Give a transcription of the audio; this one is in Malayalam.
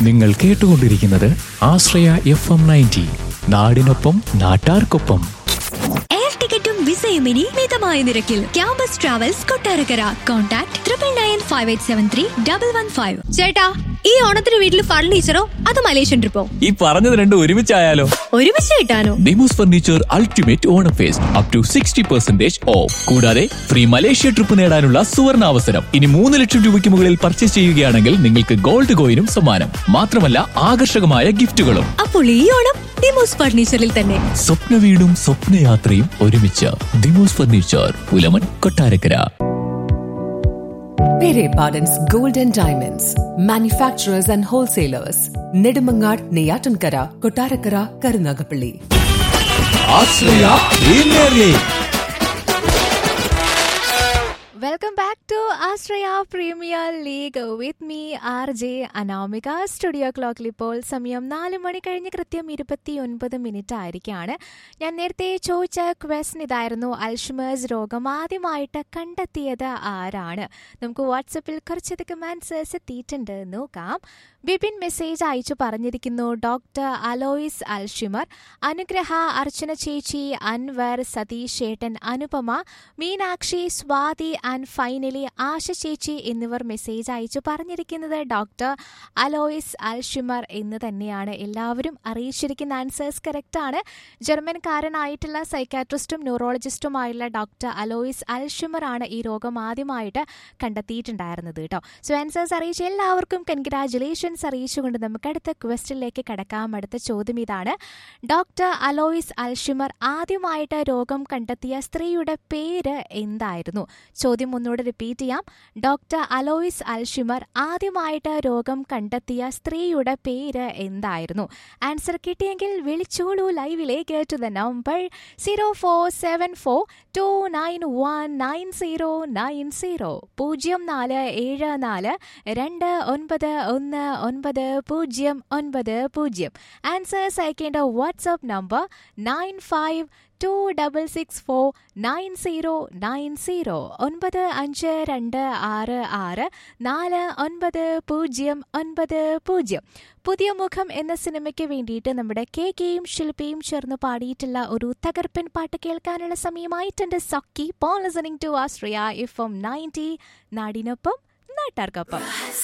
നിങ്ങൾ കേട്ടുകൊണ്ടിരിക്കുന്നത് ആശ്രയ എഫ് എം നയൻറ്റി നാടിനൊപ്പം നാട്ടാർക്കൊപ്പം എയർ ടിക്കറ്റും വിസയും ഇനി മിതമായ നിരക്കിൽ campus travels Kottarakkara contact triple nine five eight seven three double one five ചേട്ടാ ഈ ഓണത്തിന് വീട്ടിൽ ഫർണിച്ചറോ അത് മലേഷ്യൻ ട്രിപ്പോ ഈ പറഞ്ഞത് രണ്ടും ഒരുമിച്ചായാലോ ഒരുമിച്ച് കിട്ടാനോ Demos furniture ultimate Onam fest up to sixty percentage off കൂടാതെ ഫ്രീ മലേഷ്യ ട്രിപ്പ് നേടാനുള്ള സുവർണ അവസരം ഇനി മൂന്ന് ലക്ഷം രൂപയ്ക്ക് മുകളിൽ പർച്ചേസ് ചെയ്യുകയാണെങ്കിൽ നിങ്ങൾക്ക് ഗോൾഡ് കോയിനും സമ്മാനം മാത്രമല്ല ആകർഷകമായ ഗിഫ്റ്റുകളും അപ്പോൾ ഈ ഓണം ഡിമോസ് ഫർണിച്ചറിൽ തന്നെ സ്വപ്ന വീടും സ്വപ്നയാത്രയും ഒരുമിച്ച് Demos furniture Pulamon Kottarakkara Pere Pardon's Gold and Diamonds, manufacturers and wholesalers, Nedumangad, Neyatankara, Kotarakara, Karunagapalli. Welcome back to Ashraya premier league with me R J Anamika studio ക്ലോക്കിൽ ഇപ്പോൾ സമയം നാല് മണി കഴിഞ്ഞ് കൃത്യം ഇരുപത്തി ഒൻപത് മിനിറ്റ് ആയിരിക്കുകയാണ് ഞാൻ നേരത്തെ ചോദിച്ച ക്വസ്റ്റൻ ഇതായിരുന്നു അൽഷിമേഴ്സ് രോഗം ആദ്യമായിട്ട് കണ്ടെത്തിയത് ആരാണ് നമുക്ക് വാട്സപ്പിൽ കുറച്ചധികം ആൻസേഴ്സ് എത്തിയിട്ടുണ്ട് നോക്കാം ബിപിൻ മെസ്സേജ് അയച്ചു പറഞ്ഞിരിക്കുന്നു ഡോക്ടർ അലോയിസ് അൽഷിമർ അനുഗ്രഹ അർച്ചന ചേച്ചി അൻവർ സതീഷ് ചേട്ടൻ അനുപമ മീനാക്ഷി സ്വാതി ആൻഡ് ഫൈനലി ആശ ചേച്ചി എന്നിവർ മെസ്സേജ് അയച്ചു പറഞ്ഞിരിക്കുന്നത് ഡോക്ടർ അലോയിസ് അൽഷിമർ എന്ന് തന്നെയാണ് എല്ലാവരും അറിയിച്ചിരിക്കുന്ന ആൻസേഴ്സ് കറക്റ്റ് ആണ് ജർമ്മൻകാരനായിട്ടുള്ള സൈക്കാട്രിസ്റ്റും ന്യൂറോളജിസ്റ്റുമായുള്ള ഡോക്ടർ അലോയിസ് അൽഷിമർ ആണ് ഈ രോഗം ആദ്യമായിട്ട് കണ്ടെത്തിയിട്ടുണ്ടായിരുന്നത് കേട്ടോ സോ ആൻസേഴ്സ് അറിയിച്ച എല്ലാവർക്കും കൺഗ്രാറ്റുലേഷൻസ് അറിയിച്ചുകൊണ്ട് നമുക്ക് അടുത്ത ക്വസ്റ്റിലേക്ക് കടക്കാം അടുത്ത ചോദ്യം ഇതാണ് ഡോക്ടർ അലോയിസ് അൽഷിമർ ആദ്യമായിട്ട് രോഗം കണ്ടെത്തിയ സ്ത്രീയുടെ പേര് എന്തായിരുന്നു ചോദ്യം ഒന്നുകൂടെ റിപ്പീറ്റ് ചെയ്യാം ഡോക്ടർ അലോയിസ് അൽഷിമർ ആദ്യമായിട്ട് രോഗം കണ്ടെത്തിയ സ്ത്രീയുടെ പേര് എന്തായിരുന്നു ആൻസർ കിട്ടിയെങ്കിൽ വിളിച്ചോളൂ ലൈവിലേക്ക് to the number zero four seven four two nine one nine zero nine zero പൂജ്യം നാല് ഏഴ് നാല് രണ്ട് ഒൻപത് ഒന്ന് ഒൻപത് പൂജ്യം ഒൻപത് പൂജ്യം ആൻസേഴ്സ് അയക്കേണ്ട WhatsApp number nine five two double six four nine zero nine zero ഒൻപത് അഞ്ച് രണ്ട് ആറ് ആറ് നാല് ഒൻപത് പൂജ്യം ഒൻപത് പൂജ്യം പുതിയ മുഖം എന്ന സിനിമയ്ക്ക് വേണ്ടിയിട്ട് നമ്മുടെ കെ കെയും ശില്പിയും ചേർന്ന് പാടിയിട്ടുള്ള ഒരു തകർപ്പൻ പാട്ട് കേൾക്കാനുള്ള സമയമായിട്ടുണ്ട് Sakki Paul listening to Austria F M ninety നാടിനൊപ്പം നാട്ടാർക്കൊപ്പം